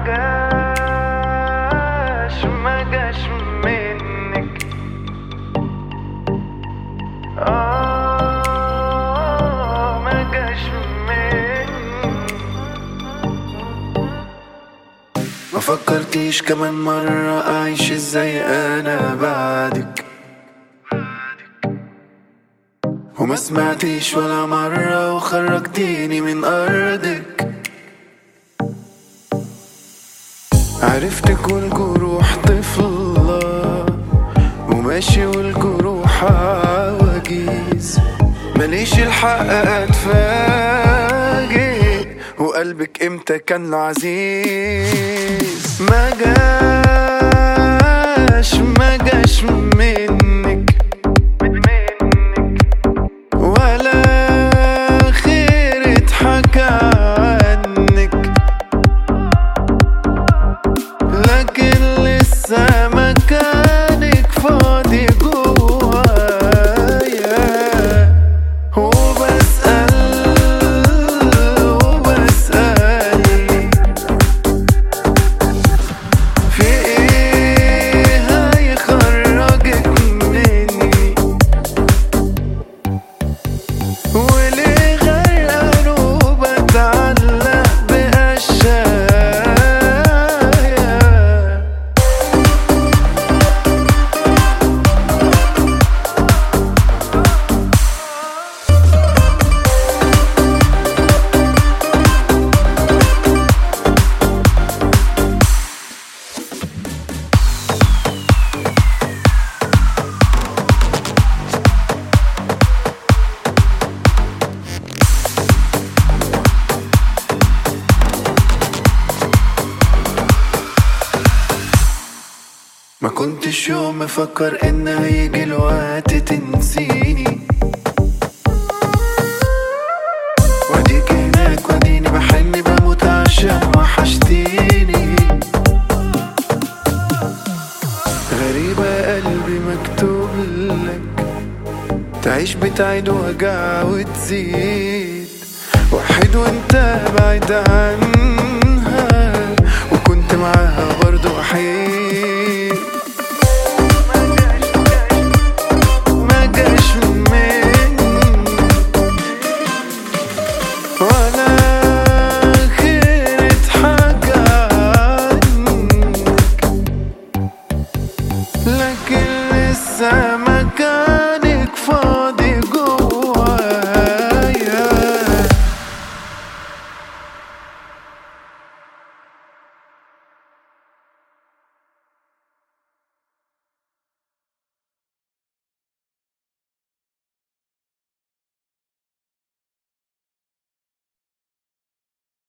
جاش ما جاش منك آه ما جاش منك ما فكرتيش كمان مرة أعيش ازاي أنا بعدك وما سمعتيش ولا مرة وخرجتيني من أرضك عرفتك والجروح طفلة وماشي والجروح عواجيز ماليش الحق اتفاجئ وقلبك امتى كان له عزيز ما جاش ما جاش منك ولا خير اتحكى عنك لكن لسه مكانك فاضي جوايا وبسأل وبسأل في ايه هيخرجك مني وليه غرقان وبتعلق بقشايا ما كنتش يوم مفكر ان هيجي الوقت تنسيني واديك هناك واديني بحن بموت عشان وحشتيني غريبة يا قلبي مكتوب لك تعيش بتعيد وجع وتزيد وحيد وانت بعيد عنها وكنت معاها برضو وحيد ما جاش مني ولا خير اتحكى عنك لكن لسه